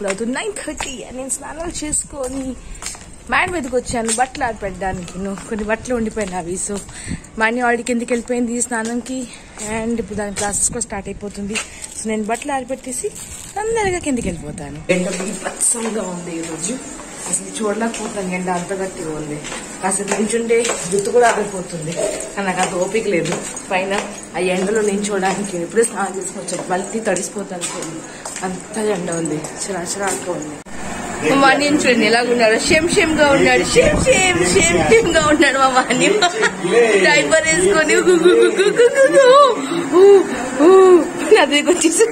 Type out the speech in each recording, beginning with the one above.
ఇప్పుడు అవుతుంది nine thirty నేను స్నానాలు చేసుకొని మ్యాడ్ మీదకి వచ్చాను బట్టలు ఆరిపెట్టడానికి నువ్వు కొన్ని బట్టలు ఉండిపోయినా అవి సో మనీ ఆల్రెడీ కిందకి వెళ్ళిపోయింది స్నానంకి అండ్ ఇప్పుడు దాని క్లాసెస్ కూడా స్టార్ట్ అయిపోతుంది సో నేను బట్టలు ఆరిపెట్టేసి తొందరగా కిందకి వెళ్ళిపోతాను ఎండ పచ్చంగా ఉంది ఈరోజు అసలు చూడలేకపోతున్నాను ఎండ అంత గట్టిగా ఉంది కాసేపు నించుంటే జుట్టు కూడా ఆరిపోతుంది కానీ నాకు అంత ఓపిక లేదు పైన ఆ ఎండలో నించోడానికి ఎప్పుడే స్నానం చేసుకొచ్చాను మళ్ళీ తడిసిపోతాను చూడండి. అంత ఎండ ఉంది చిరా చిరాకుగా ఉంది మా మాని చూడండి ఎలాగ ఉన్నాడు షేమ్ షేమ్ గా ఉన్నాడు షేమ్ షేమ్ షేమ్ షేమ్ గా ఉన్నాడు మా మాని డైపర్ వేసుకొని గు గు గు గు గు గు గు. ఊ, ఊ. నా దగ్గరికి వచ్చేసి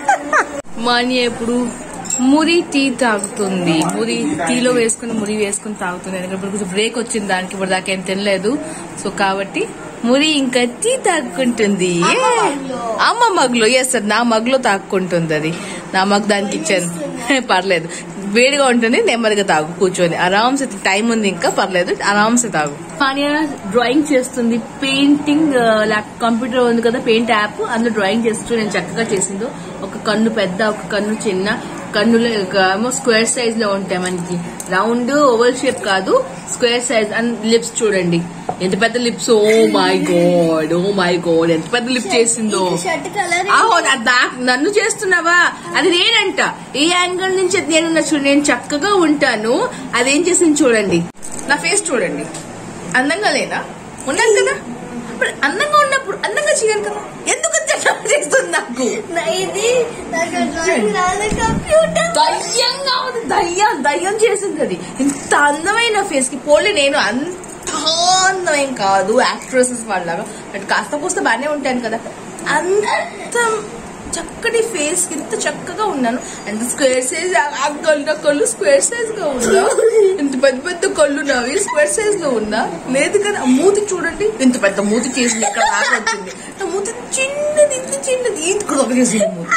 మాని ఎప్పుడు మురి టీ తాగుతుంది మురి టీలో వేసుకుని మురి వేసుకుని తాగుతుంది ఎందుకంటే ఇప్పుడు కొంచెం బ్రేక్ వచ్చింది దానికి ఇప్పుడు దాకా ఏం తినలేదు సో కాబట్టి మురి ఇంకా టీ తాగుకుంటుంది ఏ! అమ్మ మగ్లో ఎస్ సార్ నా మగ్లో తాగుకుంటుంది అది నా మగ్ దానికి ఇచ్చాను పర్లేదు వేడిగా ఉంటుంది నెమ్మదిగా తాగు కూర్చొని ఆరామ్సే టైం ఉంది ఇంకా పర్లేదు ఆరామ్సే తాగు కానీ డ్రాయింగ్ చేస్తుంది పెయింటింగ్ కంప్యూటర్ ఉంది కదా పెయింట్ యాప్ అందులో డ్రాయింగ్ చేస్తూ నేను చక్కగా చేసిందో ఒక కన్ను పెద్ద ఒక కన్ను చిన్న కన్నులు ఏమో స్క్వేర్ సైజ్ లో ఉంటాయి మనకి రౌండ్ ఓవల్ షేప్ కాదు స్క్వేర్ సైజ్ అండ్ లిప్స్ చూడండి ఎంత పెద్ద lips oh my God oh my God ఎంత పెద్ద లిప్ చేసిందో షర్ట్ కలర్ ఆహో నా- దా- నన్ను చేస్తున్నావా అది నేనంట ఈ యాంగిల్ నుంచి నేను నా చూ- నేను చక్కగా ఉంటాను అదేం చేసింది చూడండి నా ఫేస్ చూడండి అందంగా లేనా ఉన్నాను కదా మరి అందంగా ఉన్నప్పుడు అందంగా చేయాలి కదా ఎందుకు అంత అట్లా చేస్తుంది నాకు ఇది నాకు డ్రాయింగ్ రాదు కంప్యూటర్ దయ్యంగా ఉంది దయ్యం దయ్యం చేసింది అది ఇంత అందమైన ఫేస్ కి పోలే నేను అంత అందమేం కాదు యాక్ట్రెసెస్ వాళ్ళగా బట్ కాస్త కూస్త బాగానే ఉంటాను కదా అంత చక్కటి ఫేస్ కి ఇంత చక్కగా ఉన్నాను అంత స్క్వేర్ సైజ్ ఆ కళ్ళు నా కళ్ళు స్క్వేర్ సైజ్ గా ఉందా ఇంత పెద్ద పెద్ద కళ్ళు నావి స్క్వేర్ సైజ్ లో ఉందా లేదు కదా ఆ మూతి చూడండి ఇంత పెద్ద మూతి చేసింది ఇక్కడ దాకా వచ్చింది నా మూతి చిన్నది ఇంత చిన్నది ఇంత కూడా ఒక చేసింది మూతి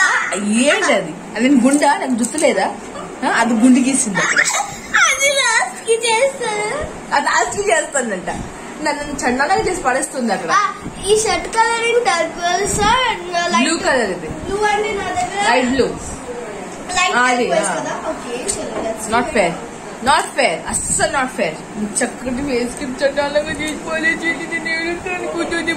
ఏంటది అది గుండా నాకు గుర్తులేదా ఆ, అది గుండు గీసింది అక్కడ అది లాస్ట్కి చేస్తాను అది లాస్ట్ చేస్తానంట నన్ను చండాలంగా చేసి పడేస్తుంది అక్కడ ఆ, ఈ షర్ట్ కలరింగ్ టర్కోల్ సార్ బ్లూ కలర్ ఇది బ్లూ అంటే నా దగ్గర లైట్ బ్లూ లైట్ ఆ, అది, turquoise ఆ. కదా ఓకే చలో let's not fair not fair అస్సలు నాట్ ఫేర్ చక్కటి ఫేస్ కి చండాలంగా చేసిపోలే చేసి నేను కూర్చొని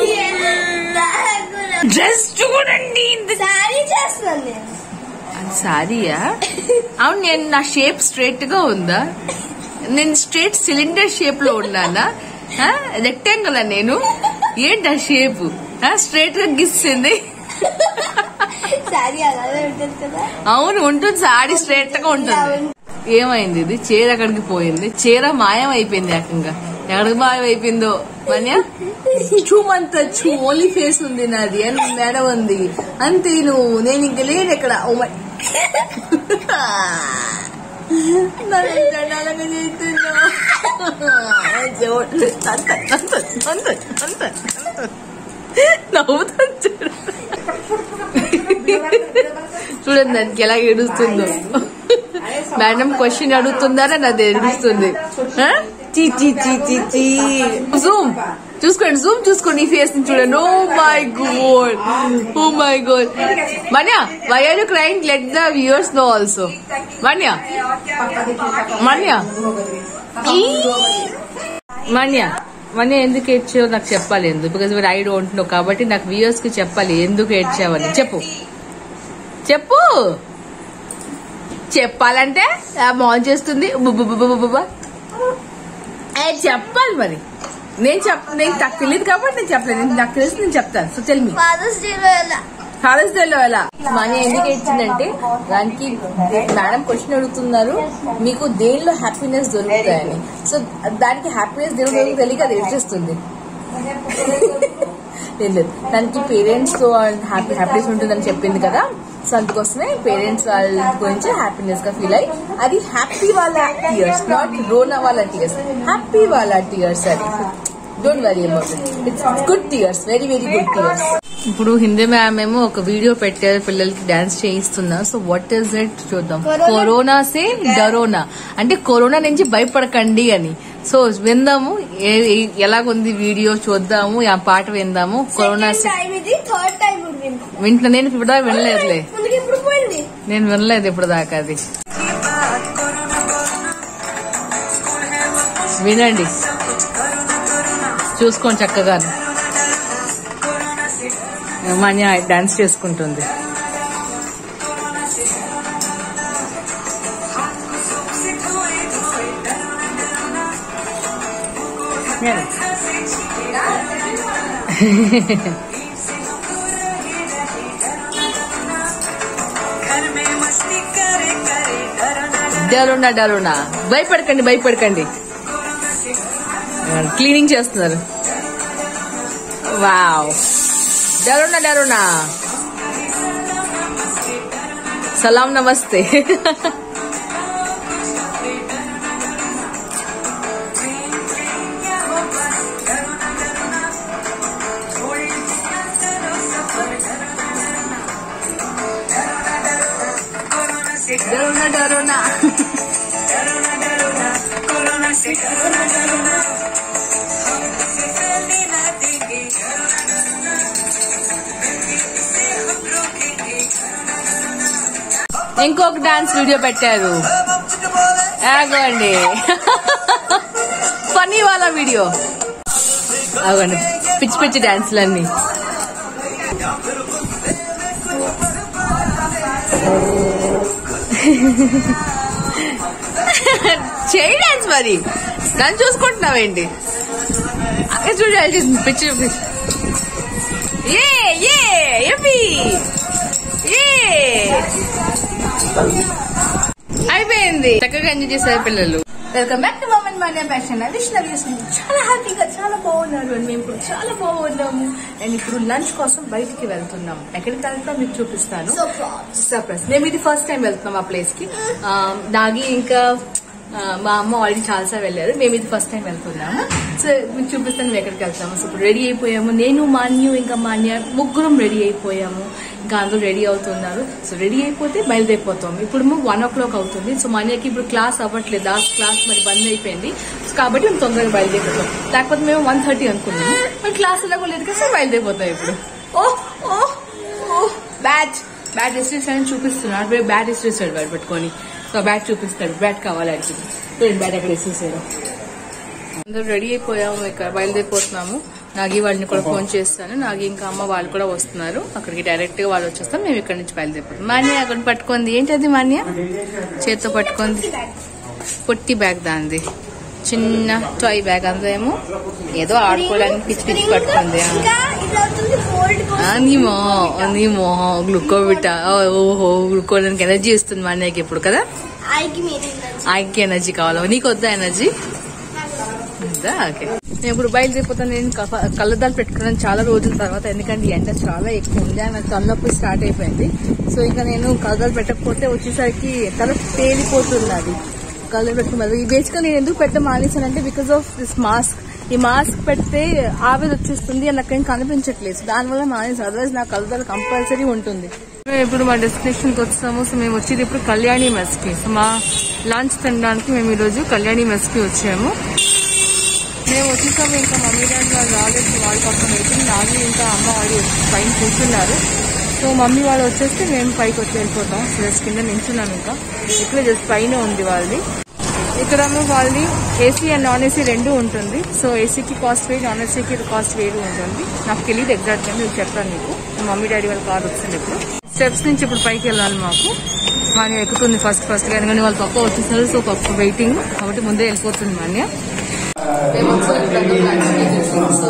డ్రెస్ చూడండి ఇంత సారీ చేస్తాను నేను అది సారీయా అవును నేను నా షేప్ స్ట్రైట్ గా ఉందా నేను స్ట్రైట్ సిలిండర్ షేప్ లో ఉన్నానా రెక్టాంగిల్ నేను ఏంటి ఆ షేప్ స్ట్రైట్ గా గిస్తుంది సారీ అలాగే ఉంటుంది కదా అవును ఉంటుంది సారీ స్ట్రైట్ గా ఉంటుంది ఏమైంది ఇది చీర అక్కడికి పోయింది చీర మాయం అయిపోయింది ఏకంగా ఎక్కడికి మాయం అయిపోయిందో మన్య చూమంత చూ ఓన్లీ ఫేస్ ఉంది నాది అని మెడ ఉంది అంతే నువ్వు నేను ఇంక లేను ఇక్కడ ఓ మై నన్ను చండాలంగా చేస్తున్నావు. అంత, అంత, అంత, అంత, అంత. నవ్వుతాను చూడు చూడండి దానికి ఎలా ఏడుస్తుందో మేడం క్వశ్చన్ అడుగుతుందారా నాది ఏడుస్తుంది ఆ? చీ చీ చీ చీ చీ జూమ్ చూసుకోండి జూమ్ చూసుకోండి ఈ ఫేస్ ని చూడండి oh my God oh my God Manya why are you crying let the viewers know also Manya Manya Manya Manya ఎందుకు ఏడ్చావు నాకు చెప్పాలి ఎందుకు బికాజ్ ఐ డోంట్ నో కాబట్టి నాకు వ్యూవర్స్ కి చెప్పాలి ఎందుకు ఏడ్చావని చెప్పు చెప్పు చెప్పాలంటే ఆ మౌన్ చేస్తుంది బుబ్బుబ్బుబ్బుబ్బుబ్బ. ఏ చెప్పాలి మరి నేను చెప్ నేను నాకు తెలియదు కాబట్టి నేను చెప్పలేదు నేను- నాకు తెలిసి నేను చెప్తాను సో టెల్ మీ ఫాదర్స్ డేలో ఎలా ఫాదర్స్ డేలో ఎలా మనీ ఎందుకు ఇచ్చిందంటే దానికి మేడం క్వశ్చన్ అడుగుతున్నారు మీకు దేనిలో హ్యాపీనెస్ దొరుకుతాయని సో దానికి హ్యాపీనెస్ దేని తెలియక అది ఏడ్చేస్తుంది లేదు లేదు. దానికి పేరెంట్స్ తో హ్యాపీ హ్యాపీనెస్ ఉంటుందని చెప్పింది కదా సో అందుకోసమే పేరెంట్స్ వాళ్ళ గురించి హ్యాపీనెస్ గా ఫీల్ అయ్యి అది హ్యాపీ వాళ్ళ టీయర్స్ నాట్ రోనా వాళ్ళ టీయర్స్ హ్యాపీ వాళ్ళ టీయర్స్ అది don't worry about it it's good tears very very good tears ఇప్పుడు హిందీ మ్యామ్ ఏమో ఒక వీడియో పెట్టారు పిల్లలకి డాన్స్ చేయిస్తున్నా సో వాట్ ఈస్ ఇట్ చూద్దాం కరోనా- కరోనా సే డరోనా అంటే కరోనా నుంచి భయపడకండి అని సో విందాము ఏ- ఏ- ఎలాగుంది వీడియో చూద్దాము ఆ పాట విందాము కరోనా టైం ఇది థర్డ్ టైం కూడా వింటా వింట్లో నేను ఇప్పుడు దాకా వినలేదులే ముందుకు ఎప్పుడు పోయింది నేను వినలేదు ఇప్పుడు దాకా అది వినండి చూసుకోండి చక్కగా మనీ డాన్స్ చేసుకుంటుంది డరునా డరునా భయపడకండి భయపడకండి క్లీనింగ్ చేస్తున్నారు వావ్ డరునా డరునా సలాం నమస్తే డరునా డరునా ఇంకొక డాన్స్ వీడియో పెట్టారు ఆగండి ఫనీ వాళ్ళ వీడియో ఆగండి పిచ్చి పిచ్చి డాన్స్లన్నీ చేయి డాన్స్ మరి నన్ను చూసుకుంటున్నావేంటి అక్కడ చూడాలి పిచ్చి పిచ్చి ఏ ఏ ఎపి ఏ అయిపోయింది చక్కగా ఎంజాయ్ చేశారు పిల్లలు welcome back to mom and Manya fashion Vishnavi చాలా హ్యాపీగా చాలా బాగున్నారు అండ్ మేము ఇప్పుడు చాలా బాగున్నాము అండ్ ఇప్పుడు లంచ్ కోసం బయటికి వెళ్తున్నాం ఎక్కడికి వెళ్తాం మీకు చూపిస్తాను సర్ప్రైజ్ మేము ఇది ఫస్ట్ టైం వెళ్తున్నాం ఆ ప్లేస్ కి ఆ, నాగి ఇంకా ఆ, మా అమ్మ ఆల్రెడీ చాలాసార్లు వెళ్ళారు మేము ఇది ఫస్ట్ టైం వెళ్తున్నాము సో మీకు చూపిస్తాను మేము ఎక్కడికి వెళ్తాము సో ఇప్పుడు రెడీ అయిపోయాము నేను మాన్యు ఇంకా మాన్య ముగ్గురం రెడీ అయిపోయాము ఇంకా అందరూ రెడీ అవుతున్నారు సో రెడీ అయిపోతే బయలుదేరిపోతాం ఇప్పుడు వన్ ఓ క్లాక్ అవుతుంది సో మాన్యకి ఇప్పుడు క్లాస్ అవ్వట్లేదు ఆ క్లాస్ మరి బంద్ అయిపోయింది సో కాబట్టి మేము తొందరగా బయలుదేరిపోతాం లేకపోతే మేము వన్ థర్టీ అనుకున్నాము మరి క్లాస్ ఎలాగో లేదు కదా సో బయలుదేరిపోతాం ఇప్పుడు ఓ ఓ ఓ బ్యాట్ బ్యాట్ ఇస్త్రీస్తాడని చూపిస్తున్నాడు వీడు బ్యాట్ ఇస్త్రీస్తాడు బ్యాట్ పెట్టుకొని సో బ్యాట్ చూపిస్తాడు బ్యాట్ కావాలి అడిగి చూడండి బ్యాట్ ఎక్కడ ఇస్త్రీసాడు అందరూ రెడీ అయిపోయాము ఇక్కడ బయలుదేరిపోతున్నాము నాగి వాళ్ళని కూడా ఫోన్ చేస్తాను నాగి ఇంకా అమ్మ వాళ్ళు కూడా వస్తున్నారు అక్కడికి డైరెక్ట్ గా వాళ్ళు వచ్చేస్తాం మేము ఇక్కడ నుంచి బయలుదేరిపోతాం మాన్య అక్కడ పట్టుకుంది ఏంటది మాన్య చేత్తో పట్టుకుంది పొట్టి బ్యాగ్ దాంది చిన్న టాయ్ బ్యాగ్ అందేమో ఏదో ఆడుకోవడానికి పిచ్చి పిచ్చి పట్టుకుంది ఆ. ఇంకా ఇది అవుతుంది కోల్డ్ ఆ, నీ మొహం నీ మొహం గ్లూకోవిట ఓహో గ్లూకోవడానికి ఎనర్జీ ఇస్తుంది మా అన్నయ్యకి ఇప్పుడు కదా ఐకి మీనింగ్ ఆయనకి ఎనర్జీ కావాలా నీకు వద్దా ఎనర్జీ వద్దా ఓకే నేను ఇప్పుడు బయలుదేరిపోతాను నేను కఫ- కళ్ళద్దాలు పెట్టుకున్నాను చాలా రోజుల తర్వాత ఎందుకంటే ఈ ఎండ చాలా ఎక్కువ ఉంది నాకు తలనొప్పి స్టార్ట్ అయిపోయింది సో ఇంకా నేను కళ్ళద్దాలు పెట్టకపోతే వచ్చేసరికి తల పేలిపోతుంది అది కళ్ళద్దాలు పెట్టుకున్నది ఈ బేసిక్గా నేను ఎందుకు పెట్ట మానేసానంటే బికాస్ ఆఫ్ దిస్ మాస్క్ ఈ మాస్క్ పెడితే ఆవిరి వచ్చేస్తుంది అని నాకేం కనిపించట్లేదు సో దానివల్ల మానేసి అదర్వైజ్ నా కళ్ళద్దాలు కంపల్సరీ ఉంటుంది మేము ఇప్పుడు మా డెస్టినేషన్ కి వచ్చాము సో మేము వచ్చేది ఇప్పుడు కళ్యాణి మెస్ కి సో మా లంచ్ తినడానికి మేము ఈరోజు కళ్యాణి మెస్ కి వచ్చాము మేము వచ్చేసాము ఇంకా మమ్మీ డాడీ వాళ్ళు రాలేదు వాళ్ళ పక్కన వెళ్తుంది నాది ఇంకా అమ్మ వాళ్ళు పైన కూర్చున్నారు సో మమ్మీ వాళ్ళు వచ్చేస్తే మేము పైకి వచ్చి వెళ్ళిపోతాం సో జస్ట్ కింద నించున్నాం ఇంకా ఇక్కడ జస్ట్ పైన ఉంది వాళ్ళది ఇక్కడ వాళ్ళది ఏసీ అండ్ నాన్ ఏసీ రెండు ఉంటుంది సో ఏసీకి కాస్ట్ వేరు నాన్ ఏసీకి కాస్ట్ వేరు ఉంటుంది నాకు తెలియదు ఎగ్జాక్ట్ గా మీకు చెప్తాను మీకు మా మమ్మీ డాడీ వాళ్ళ కార్ వస్తుంది ఇప్పుడు స్టెప్స్ నుంచి ఇప్పుడు పైకి వెళ్ళాలి మాకు మాన్య ఎక్కుతుంది ఫస్ట్ ఫస్ట్ గా ఎందుకంటే వాళ్ళ పక్క వచ్చేసారు సో పక్క వెయిటింగ్ కాబట్టి ముందే వెళ్ళిపోతుంది మాన్య మేము ఒకసారి ఇప్పుడు లంచ్ చేసేసాం సో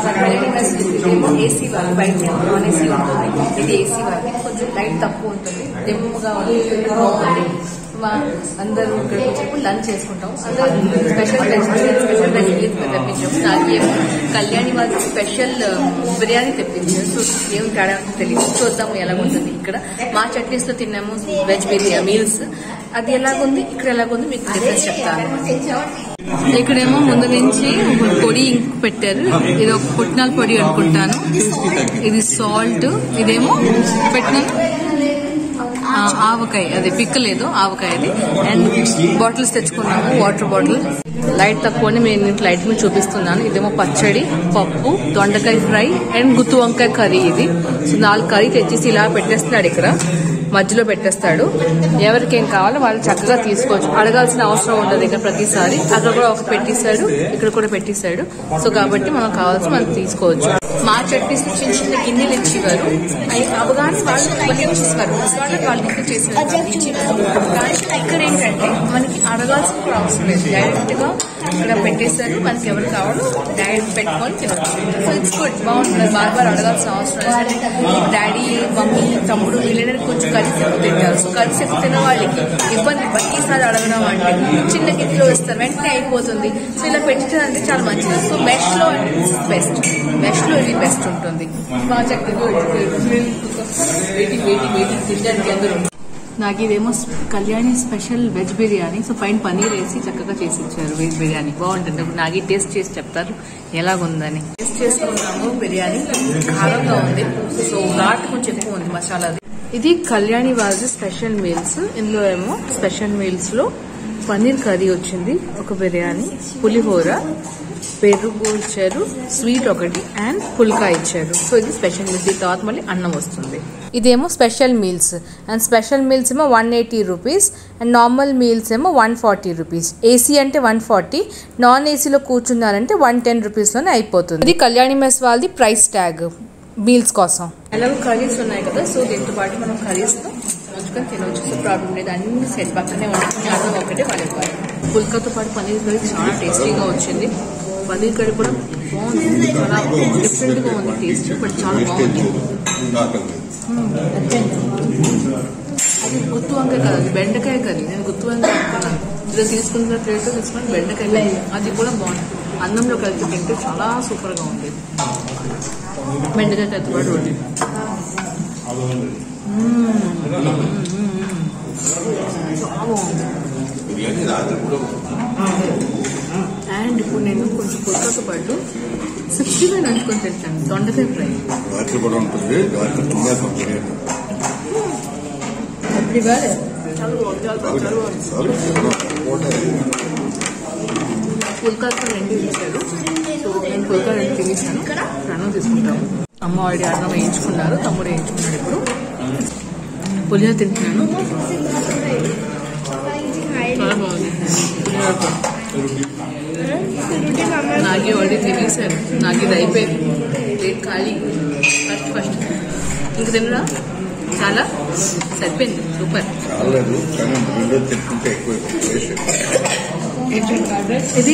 ఇదేమో ఏసీ వాళ్ళు బయట నాన్ ఏసీ ఉంటుంది ఇది ఏసీ వాళ్ళకి కొంచెం లైట్ తక్కువ ఉంటుంది దెమ్మగా ఉంటుంది బాగుంటుంది మా అందరూ ఇక్కడికి వచ్చేప్పుడు లంచ్ చేసుకుంటాం అందరూ స్పెషల్ స్పెషల్ రెసిపీస్ తెప్పించాం నాకు ఏమో కళ్యాణి వాళ్ళు స్పెషల్ బిర్యానీ తెప్పించారు సో ఏం తేడా ఉంటుందో తెలియదు చూద్దాము ఎలా ఉంటుంది ఇక్కడ మా చట్నీస్ లో తిన్నాము వెజ్ బిర్యానీ మీల్స్ అది ఎలాగుంది ఇక్కడ ఎలాగుంది మీకు డిఫరెన్స్ చెప్తాను ఇక్కడేమో ముందు నుంచి ఒక పొడి పెట్టారు ఇది ఒక పుట్నాల పొడి అనుకుంటాను ఇది సాల్ట్ ఇదేమో పెట్టినాను ఆ, ఆవకాయ అది పిక్కలేదు ఆవకాయ అది అండ్ బాటిల్స్ తెచ్చుకున్నాము వాటర్ బాటిల్ లైట్ తక్కువని నేను ఇంట్లో లైట్ మీద చూపిస్తున్నాను ఇదేమో పచ్చడి పప్పు దొండకాయ ఫ్రై అండ్ గుత్తి వంకాయ కర్రీ ఇది సో నాలుగు కర్రీ తెచ్చేసి ఇలా పెట్టేస్తున్నాడు ఇక్కడ మధ్యలో పెట్టేస్తాడు ఎవరికేం కావాలో వాళ్ళు చక్కగా తీసుకోవచ్చు అడగాల్సిన అవసరం ఉండదు ఇక్కడ ప్రతిసారి అక్కడ కూడా ఒక పెట్టేశాడు ఇక్కడ కూడా పెట్టేశాడు సో కాబట్టి మనం కావాల్సి మనం తీసుకోవచ్చు మా చట్నీస్ చిన్న చిన్న గిన్నెలు ఇచ్చేవారు అవి అవగాహన వాళ్ళు కొన్ని ఇచ్చేవారు వాళ్ళకి వాళ్ళు ఇంకా చేసేవారు కానీ ఇక్కడ ఏంటంటే మనకి అడగాల్సిన కూడా అవసరం లేదు డైరెక్ట్ గా ఇక్కడ పెట్టేశారు మనకి ఎవరు కావాలో డైరెక్ట్ పెట్టుకొని తినచ్చు సో ఇట్స్ గుడ్ బాగుంటుంది బార్ బార్ అడగాల్సిన అవసరం లేదు డాడీ మమ్మీ తమ్ముడు వీళ్ళందరూ కొంచెం కలిసి ఎక్కువ తింటారు సో కలిసి ఎక్కువ తిన్న వాళ్ళకి ఇబ్బంది ప్రతిసారి అడగడం అంటే చిన్న గిన్నెలో ఇస్తారు వెంటనే అయిపోతుంది సో ఇలా పెట్టించడానికి చాలా మంచిది సో మెష్ లో బెస్ట్ మెష్ లో ఇది బెస్ట్ ఉంటుంది బాగా చక్కగా వెయిటింగ్ వెయిటింగ్ వెయిటింగ్ తినడానికి అందరూ నాకు ఇదేమో Kalyani special veg biryani so పైన పన్నీర్ వేసి చక్కగా చేసి ఇచ్చారు వెజ్ బిర్యానీ బాగుంటుంది ఇప్పుడు నాకు టేస్ట్ చేసి చెప్తారు ఎలాగుందని టేస్ట్ చేసుకున్నాము బిర్యానీ కారంగా ఉంది సో ఘాట్ కొంచెం ఎక్కువ ఉంది మసాలాది ఇది కళ్యాణి వాళ్ళది స్పెషల్ మీల్స్ ఇందులో ఏమో స్పెషల్ మీల్స్ లో పన్నీర్ కర్రీ వచ్చింది ఒక బిర్యానీ పులిహోర పెరుగు ఇచ్చారు స్వీట్ ఒకటి అండ్ పుల్కా ఇచ్చారు సో ఇది స్పెషల్ మీల్స్ దీని తర్వాత మళ్ళీ అన్నం వస్తుంది ఇదేమో special meals and special meals ఏమో one eighty rupees and normal meals ఏమో వన్ ఫార్టీ రూపీస్ ఏసీ అంటే వన్ ఫార్టీ నాన్ ఏసీలో కూర్చున్నారంటే వన్ టెన్ రూపీస్లోనే అయిపోతుంది ఇది కళ్యాణి మెస్ వాళ్ళది ప్రైస్ ట్యాగ్ మీల్స్ కోసం ఎలాగో కర్రీస్ ఉన్నాయి కదా సో దీంతో పాటు మనం కర్రీస్ ఉంచుకొని తినవచ్చు సో ప్రాబ్లం లేదు అన్ని సెట్ పక్కనే ఉంటుంది అన్నం ఒకటే వాళ్ళకి పుల్కాతో పాటు పన్నీర్ కర్రీ చాలా టేస్టీగా వచ్చింది పన్నీర్ కర్రీ కూడా బాగుంది చాలా డిఫరెంట్ గా ఉంది టేస్ట్ బట్ చాలా బాగుంది అది గుత్తు వంకాయ కాదు అది బెండకాయ కర్రీ నేను గుత్తు వంకాయ అనుకున్నాను ఇలా తీసుకున్న ప్లేట్ తీసుకుని బెండకాయ కర్రీ. అది కూడా బాగుంది అన్నంలో కలిపి తింటే చాలా సూపర్ గా ఉంది బెండకాయ కత్తి పాటు రోటీ చాలా బాగుంది అండ్ ఇప్పుడు నేను కొంచెం పుల్కాతో పాటు సిక్స్టీ ఫైవ్ నంచుకొని తింటాను దొండకాయ ఫ్రై రాత్రి కూడా ఉంటుంది రాత్రి తుంగా పంపిణీ ఎప్పుడు ఇవ్వాలి చాలా బాగుంది చాలా బాగుంది చాలా బాగుంది పుల్కాతో రెండు ఇచ్చారు సో నేను పుల్కా రెండు తినేసాను అన్నం తీసుకుంటాము అమ్మ ఆల్రెడీ అన్నం వేయించుకున్నారు తమ్ముడు వేయించుకున్నాడు ఇప్పుడు పులిహోర తింటున్నాను చాలా బాగుంది పులిహోరతో నాగి ఆల్రెడీ తినేసారు నాకు ఇది అయిపోయింది ప్లేట్ ఖాళీ ఫస్ట్ ఫస్ట్ ఇంక తిన్నా చాలా సరిపోయింది సూపర్ చాలేదు కానీ రెండో తింటుంటే ఎక్కువ వేస్ట్ ఇది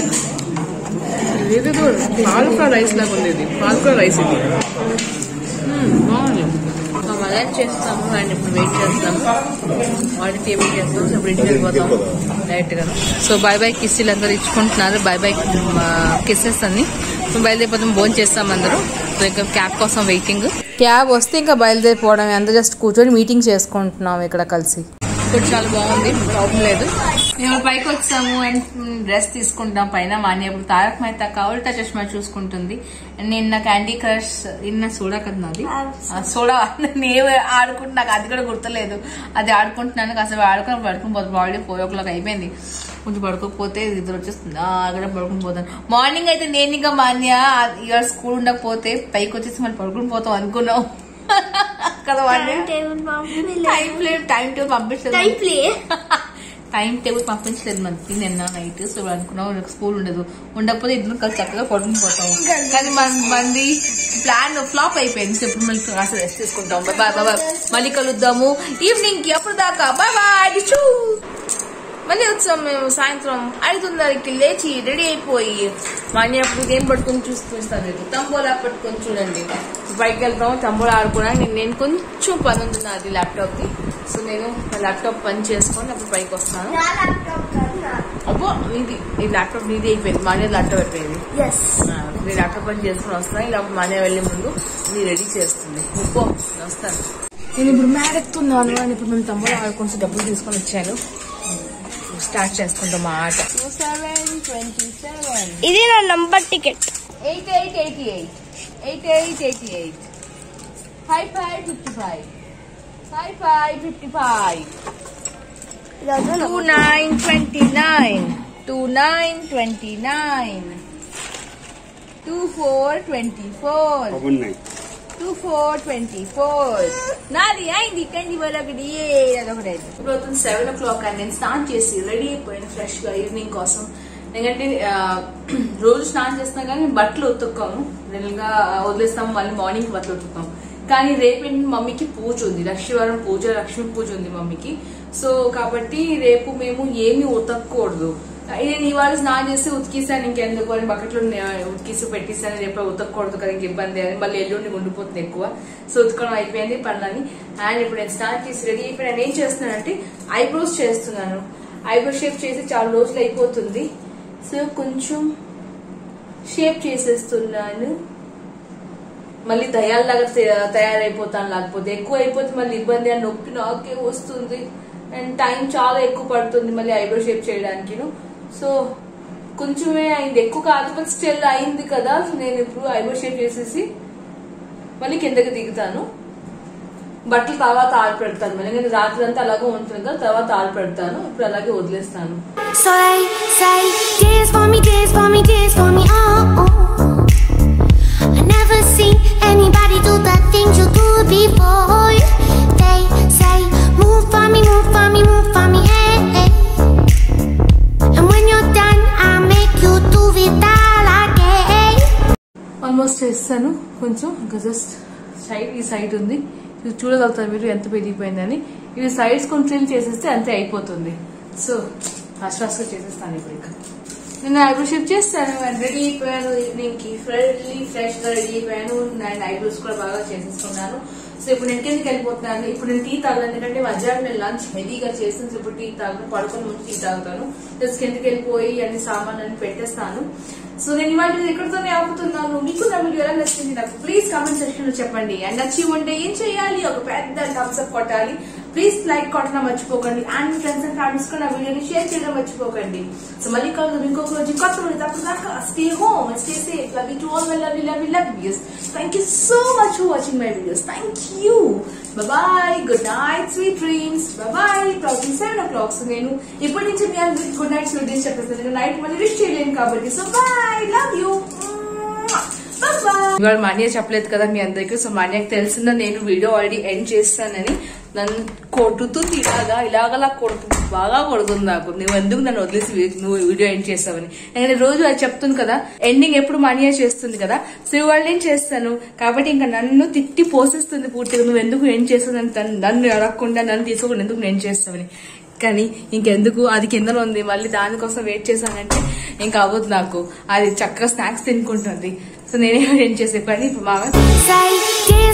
ఇదేదో పాలకా రైస్ లాగా ఉంది ఇది పాలకా రైస్ ఇది మ్మ్, బాగుంది మళ్ళీ చేస్తాము అండ్ ఇప్పుడు వెయిట్ చేస్తాము ఆల్రెడీ టేబుల్ చేస్తాము సో ఇప్పుడు ఇంటికి వెళ్ళిపోతాం డైరెక్ట్ గా సో బై బై కిస్సీలు అందరూ ఇచ్చుకుంటున్నారు బై బై కిస్సెస్ అన్ని సో బయలుదేరిపోతాం భోజనం చేస్తాం అందరూ సో ఇంకా క్యాబ్ కోసం వెయిటింగ్ క్యాబ్ వస్తే ఇంకా బయలుదేరిపోవడం అందరూ జస్ట్ కూర్చొని మీటింగ్ చేసుకుంటున్నాం ఇక్కడ కలిసి ఫుడ్ చాలా బాగుంది ప్రాబ్లం లేదు మేము పైకి వచ్చాము అండ్ డ్రెస్ తీసుకుంటాం పైన మాని ఇప్పుడు తారక్ మెహతా కౌల్టా చష్మా చూసుకుంటుంది And నిన్న క్యాండీ క్రష్ నిన్న సోడా కదా నాది ఆ సోడా నేను ఆడుకుంటున్నా నాకు అది కూడా గుర్తులేదు అది ఆడుకుంటున్నాను కాసేపు ఆడుకొని పడుకుని పోతుంది ఆల్రెడీ ఫోర్ ఓ క్లాక్ అయిపోయింది కొంచెం పడుకోకపోతే ఇద్దరు వచ్చేస్తుంది ఆ, అక్కడ పడుకుని పోతాను మార్నింగ్ అయితే నేను ఇంకా మాన్య ఇవాళ స్కూల్ ఉండకపోతే పైకి వచ్చేసి మళ్ళీ పడుకుని పోతాం అనుకున్నాం కదా మాన్య టేబుల్ పంపలేదు టైం లేదు టైం టేబుల్ పంపించలేదు టైం ప్లే టైం టేబుల్ పంపించలేదు మనకి నిన్న నైట్ సో అనుకున్నాం నాకు స్కూల్ ఉండదు ఉండకపోతే ఇద్దరు కలిసి చక్కగా పడుకుని పోతాం కానీ మన మంది ప్లాన్ ఫ్లాప్ అయిపోయింది సో ఇప్పుడు మళ్ళీ కాస్త రెస్ట్ తీసుకుంటాం బాయ్ బాయ్ మళ్ళీ కలుద్దాము ఈవినింగ్ కి అప్పుడు దాకా బాయ్ బాయ్ చూ మళ్ళీ వచ్చాం మేము సాయంత్రం ఐదున్నరకి లేచి రెడీ అయిపోయి మనీ అప్పుడు గేమ్ పట్టుకొని చూస్తాను మీకు తంబోలా పట్టుకొని చూడండి బయటకు వెళ్తాము తంబోలా ఆడుకోవడానికి నేను నేను కొంచెం పని ఉంది నాది ల్యాప్టాప్ ది సో నేను ల్యాప్టాప్ పని చేసుకొని అప్పుడు పైకి వస్తాను నా ల్యాప్టాప్ కన్నా అబ్బో ఇది ఈ ల్యాప్టాప్ నీది అయిపోయింది మానే ల్యాప్టాప్ అయిపోయింది ఎస్ నేను ల్యాప్టాప్ పని చేసుకుని వస్తాను ఇలా మానే వెళ్ళే ముందు ఇది రెడీ చేస్తుంది ఒప్పో నేను వస్తాను నేను ఇప్పుడు మ్యాడ్ ఎక్కుతున్నాను అని ఇప్పుడు మేము తమ్ముడు ఆడుకుంటూ డబ్బులు తీసుకొని వచ్చాను స్టార్ట్ చేసుకుంటాం మా ఆట టూ సెవెన్ ట్వంటీ సెవెన్ ఇది నా number ticket eight eight eighty eight eight eight eighty eight five five fifty five five five fifty five two nine twenty nine two nine twenty nine two four twenty four two four twenty four నాది అయింది కంది ఒకటి అదొకటి అయింది ఇప్పుడు అవుతుంది seven ఓ clock అని నేను స్నానం చేసి రెడీ అయిపోయాను ఫ్రెష్ గా ఈవినింగ్ కోసం ఎందుకంటే ఆ, రోజు స్నానం చేస్తున్నా కానీ బట్టలు ఉతుక్కాము రెగ్యులర్గా వదిలేస్తాము మళ్ళీ మార్నింగ్ బట్టలు ఉతుకుతాం కానీ రేపేంటి మమ్మీకి పూజ ఉంది లక్ష్మీవారం పూజ లక్ష్మీ పూజ ఉంది మమ్మీకి సో కాబట్టి రేపు మేము ఏమీ ఉతకూడదు నేను ఇవాళ స్నానం చేసి ఉతికిస్తాను ఇంకెందుకు అని బకెట్లో ఉతికిసి పెట్టిస్తాను రేపు ఉతకూడదు కదా ఇంక ఇబ్బంది అని మళ్ళీ ఎల్లుండి ఉండిపోతుంది ఎక్కువ సో ఉతకడం అయిపోయింది పనులని అండ్ ఇప్పుడు నేను స్నానం చేసి రెడీ అయిపోయి నేను ఏం చేస్తున్నానంటే ఐబ్రోస్ చేస్తున్నాను ఐబ్రో షేప్ చేసి చాలా రోజులు అయిపోతుంది సో కొంచెం షేప్ చేసేస్తున్నాను మళ్ళీ దయాల్లాగా తయ- తయారైపోతాను లేకపోతే ఎక్కువ అయిపోతే మళ్ళీ ఇబ్బంది అని నొప్పి నాకే వస్తుంది అండ్ టైం చాలా ఎక్కువ పడుతుంది మళ్ళీ ఐబ్రో షేప్ చేయడానికి సో కొంచెమే అయింది ఎక్కువ కాదు బట్ స్టిల్ అయింది కదా సో నేను ఇప్పుడు ఐబ్రో షేప్ చేసేసి మళ్ళీ కిందకి దిగుతాను బట్టలు తర్వాత ఆరు పెడతాను మళ్ళీ నేను రాత్రి అంతా అలాగే ఉంటుంది కదా తర్వాత ఆరు పెడతాను ఇప్పుడు అలాగే వదిలేస్తాను So they say, dance for me, dance for me, dance for me, oh, oh. I never seen anybody do the things you do before. They say, move for me, move for me, move for me, hey, hey. And when you're done, I'll make you do it all again. Almost చేస్తాను కొంచెం ఇంకా just side ఈ side ఉంది ఇది చూడగలుగుతారు మీరు ఎంత పెరిగిపోయిందని ఇవి సైడ్స్ కొంచెం చేసేస్తే అంతే అయిపోతుంది సో ఫాస్ట్ ఫాస్ట్ గా చేసేస్తాను ఇప్పుడు ఇక నేను ఐబ్రో షేప్ చేస్తాను అండ్ రెడీ అయిపోయాను ఈవినింగ్ కి ఫ్రెష్లీ ఫ్రెష్ గా రెడీ అయిపోయాను అండ్ ఐబ్రోస్ కూడా బాగా చేసేసుకున్నాను సో ఇప్పుడు నేను కిందకి వెళ్ళిపోతున్నాను ఇప్పుడు నేను టీ తాగను ఎందుకంటే మధ్యాహ్నం నేను లంచ్ హెవీగా చేస్తాను సో ఇప్పుడు టీ తాగను పడుకొని ముందు టీ తాగుతాను జస్ట్ కిందకి వెళ్ళిపోయి అన్ని సామాన్లు అన్ని పెట్టేస్తాను సో నేను ఇవాళ ఇది ఎక్కడితోనే ఆపుతున్నాను మీకు నా వీడియో ఎలా నచ్చింది నాకు ప్లీజ్ కామెంట్ సెక్షన్ లో చెప్పండి అండ్ నచ్చి ఉంటే ఏం చేయాలి ఒక పెద్ద థమ్స్ అప్ కొట్టాలి ప్లీజ్ లైక్ కొట్టడం మర్చిపోకండి అండ్ మీ ఫ్రెండ్స్ అండ్ ఫ్యామిలీస్ కూడా నా వీడియోని షేర్ చేయడం మర్చిపోకండి సో మళ్ళీ కలుగుతాం ఇంకొక రోజు కొత్త రోజు తప్పదు దాకా stay home stay safe love you to all my love you love you love yous thank you so much for watching my videos thank you bye good night sweet dreams bye problem seven o'clock so నేను ఇప్పటి నుంచి మీ అందరికి good night sweet dreams చెప్పేస్తాను నేను night మళ్ళీ wish చేయలేను కాబట్టి so bye love you ఇవాళ మాన్య చెప్పలేదు కదా మీ అందరికి సో మాన్యకి తెలిసిందా నేను వీడియో ఆల్రెడీ ఎండ్ చేస్తానని నన్ను కొడుతుంది ఇలాగా ఇలాగలా కొడుతుంది బాగా కొడుతుంది నాకు నువ్వు ఎందుకు నన్ను వదిలేసి వీ- నువ్వు వీడియో ఎండ్ చేస్తావని నేను రోజు అది చెప్తుంది కదా ఎండింగ్ ఎప్పుడు మాన్య చేస్తుంది కదా సో ఇవాళ నేను చేస్తాను కాబట్టి ఇంకా నన్ను తిట్టి పోసేస్తుంది పూర్తిగా నువ్వు ఎందుకు ఎండ్ చేస్తావు తను నన్ను అడగకుండా నన్ను తీసుకోకుండా ఎందుకు నేను చేస్తావని కానీ ఇంకెందుకు అది కిందలో ఉంది మళ్ళీ దానికోసం వెయిట్ చేశానంటే ఇంకా అవ్వదు నాకు అది చక్కగా స్నాక్స్ తినుకుంటుంది సో నేనే ఏం చేసే పని ఇప్పుడు బాగా Say, dance